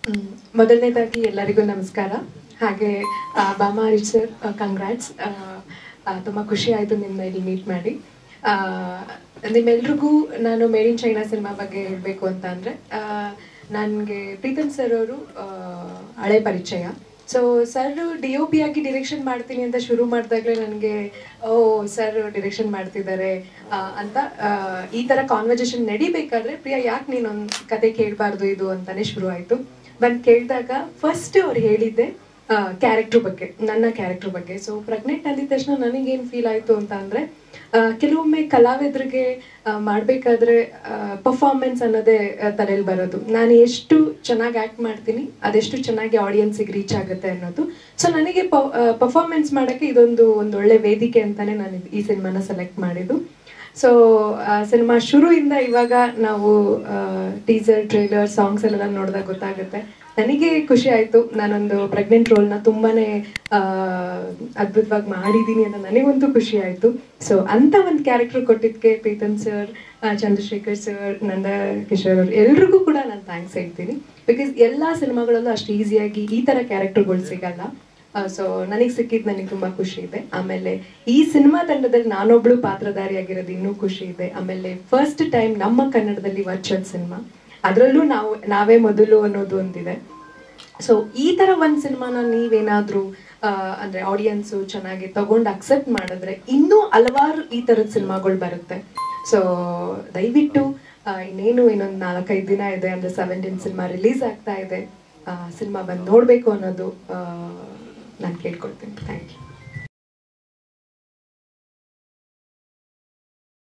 ಹ್ಮ್. ಮೊದಲನೇದಾಗಿ ಎಲ್ಲರಿಗೂ ನಮಸ್ಕಾರ ಹಾಗೆ ಆ, ಬಾಮಾ ಹರೀಶ್ ಸರ್ ಕಂಗ್ರಾಟ್ಸ್ ತುಂಬ ಖುಷಿ ಆಯಿತು ನಿಮ್ಮನ್ನ ಇಲ್ಲಿ ಮೀಟ್ ಮಾಡಿ ಆ, ನಿಮ್ಮೆಲ್ರಿಗೂ ನಾನು ಮೇಡ್ ಇನ್ ಚೈನಾ ಸಿನಿಮಾ ಬಗ್ಗೆ ಹೇಳಬೇಕು ಅಂತ ಅಂದರೆ ನನಗೆ ಪ್ರೀತಮ್ ಸರ್ ಅವರು ಹಳೆ ಪರಿಚಯ so sir D O P ಆಗಿ ಡಿರೆಕ್ಷನ್ ಮಾಡ್ತೀನಿ ಅಂತ ಶುರು ಮಾಡಿದಾಗಲೇ ನನಗೆ ಓ ಸರ್ ಡಿರೆಕ್ಷನ್ ಮಾಡ್ತಿದ್ದಾರೆ ಆ, ಅಂತ ಆ, ಈ ಥರ ಕಾನ್ವರ್ಜೇಷನ್ ನಡಿಬೇಕಾದ್ರೆ ಪ್ರಿಯಾ ಯಾಕೆ ನೀನೊಂದು ಕತೆ ಕೇಳಬಾರ್ದು ಇದು ಅಂತಾನೆ ಶುರು ಆಯಿತು ಬಂದು ಕೇಳಿದಾಗ ಫಸ್ಟ್ ಅವ್ರು ಹೇಳಿದ್ದೆ ಕ್ಯಾರೆಕ್ಟರ್ ಬಗ್ಗೆ ನನ್ನ ಕ್ಯಾರೆಕ್ಟರ್ ಬಗ್ಗೆ ಸೊ ಪ್ರೆಗ್ನೆಂಟ್ ಅಂದಿದ ತಕ್ಷಣ ನನಗೇನು ಫೀಲ್ ಆಯಿತು ಅಂತ ಅಂದರೆ ಕೆಲವೊಮ್ಮೆ ಕಲಾವಿದರಿಗೆ ಮಾಡಬೇಕಾದ್ರೆ ಪರ್ಫಾರ್ಮೆನ್ಸ್ ಅನ್ನೋದೇ ತಲೆಯಲ್ಲಿ ಬರೋದು ನಾನು ಎಷ್ಟು ಚೆನ್ನಾಗಿ ಆ್ಯಕ್ಟ್ ಮಾಡ್ತೀನಿ ಅದೆಷ್ಟು ಚೆನ್ನಾಗಿ ಆಡಿಯನ್ಸಿಗೆ ರೀಚ್ ಆಗುತ್ತೆ ಅನ್ನೋದು ಸೊ ನನಗೆ ಪರ್ಫಾರ್ಮೆನ್ಸ್ ಮಾಡೋಕ್ಕೆ ಇದೊಂದು ಒಂದು ಒಳ್ಳೆ ವೇದಿಕೆ ಅಂತಾನೆ ನಾನು ಇದ್- ಈ ಸಿನಿಮಾನ ಸೆಲೆಕ್ಟ್ ಮಾಡಿದ್ದು ಸೊ ಸಿನಿಮಾ ಶುರುವಿಂದ ಇವಾಗ ನಾವು ಟೀಸರ್ ಟ್ರೇಲರ್ ಸಾಂಗ್ಸ್ ಎಲ್ಲ ನೋಡಿದಾಗ ಗೊತ್ತಾಗುತ್ತೆ ನನಗೆ ಖುಷಿ ಆಯಿತು ನಾನೊಂದು ಪ್ರೆಗ್ನೆಂಟ್ ರೋಲ್ನ ತುಂಬಾನೇ ಆ, ಅದ್ಭುತವಾಗಿ ಮಾಡಿದ್ದೀನಿ ಅಂತ ನನಗಂತೂ ಖುಷಿ ಆಯಿತು ಸೊ ಅಂತ ಒಂದು ಕ್ಯಾರೆಕ್ಟರ್ ಕೊಟ್ಟಿದ್ದಕ್ಕೆ ಪ್ರೀತಮ್ ಸರ್ ಚಂದ್ರಶೇಖರ್ ಸರ್ ನಂದ ಕಿಶೋರ್ ಅವ್ರು ಎಲ್ರಿಗೂ ಕೂಡ ನಾನು ಥ್ಯಾಂಕ್ಸ್ ಹೇಳ್ತೀನಿ ಬಿಕಾಸ್ ಎಲ್ಲ ಸಿನಿಮಾಗಳಲ್ಲೂ ಅಷ್ಟು ಈಸಿಯಾಗಿ ಈ ಥರ ಕ್ಯಾರೆಕ್ಟರ್ಗಳು ಸಿಗಲ್ಲ ಸೊ ನನಗೆ ಸಿಕ್ಕಿದ್ದು ನನಗೆ ತುಂಬಾ ಖುಷಿ ಇದೆ ಆಮೇಲೆ ಈ ಸಿನಿಮಾ ತಂಡದಲ್ಲಿ ನಾನೊಬ್ಳು ಪಾತ್ರಧಾರಿಯಾಗಿರೋದು ಇನ್ನೂ ಖುಷಿ ಇದೆ ಆಮೇಲೆ ಫಸ್ಟ್ ಟೈಮ್ ನಮ್ಮ ಕನ್ನಡದಲ್ಲಿ ವರ್ಚುವಲ್ ಸಿನಿಮಾ ಅದರಲ್ಲೂ ನಾವು ನಾವೇ ಮೊದಲು ಅನ್ನೋದು ಒಂದಿದೆ ಸೊ ಈ ತರ ಒಂದ್ ಸಿನಿಮಾನ ನೀವೇನಾದ್ರೂ ಆ, ಅಂದ್ರೆ ಆಡಿಯನ್ಸು ಚೆನ್ನಾಗಿ ತಗೊಂಡು ಅಕ್ಸೆಪ್ಟ್ ಮಾಡಿದ್ರೆ ಇನ್ನೂ ಹಲವಾರು ಈ ತರದ ಸಿನಿಮಾಗಳು ಬರುತ್ತೆ ಸೊ ದಯವಿಟ್ಟು ಆ, ಇನ್ನೇನು ಇನ್ನೊಂದು ನಾಲ್ಕೈದು ದಿನ ಇದೆ ಅಂದ್ರೆ ಸೆವೆಂಟೀನ್ ಸಿನಿಮಾ ರಿಲೀಸ್ ಆಗ್ತಾ ಇದೆ ಸಿನಿಮಾ ಬಂದು ನೋಡ್ಬೇಕು ಅನ್ನೋದು ನಾನು ಕೇಳ್ಕೊಳ್ತೀನಿ ಥ್ಯಾಂಕ್ ಯು